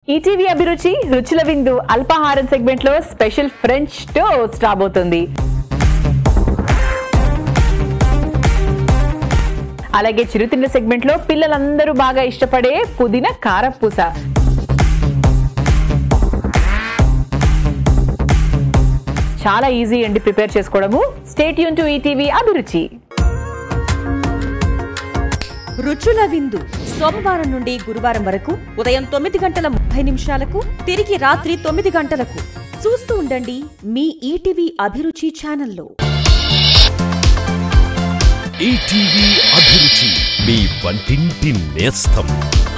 ETV అభిరుచి రుచుల విందు అల్పాహారం సెగ్మెంట్ లో స్పెషల్ ఫ్రెంచ్ టోస్ట్ రాబోతుంది అలాగే చిరుతిండి సెగ్మెంట్ లో పిల్లలందరూ బాగా ఇష్టపడే పుదీనా కారపూస చాలా ఈజీ అండి ప్రిపేర్ చేసుకోవడము స్టేట్ యూన్ టు ఈటీవీ అభిరుచి రుచుల విందు సోమవారం నుండి గురువారం వరకు ఉదయం తొమ్మిది గంటల ముప్పై నిమిషాలకు తిరిగి రాత్రి తొమ్మిది గంటలకు చూస్తూ ఉండండి మీ ఈటీవీ అభిరుచి ఛానల్లో ఈటీవీ అభిరుచి మీ వంటింటి నేస్తం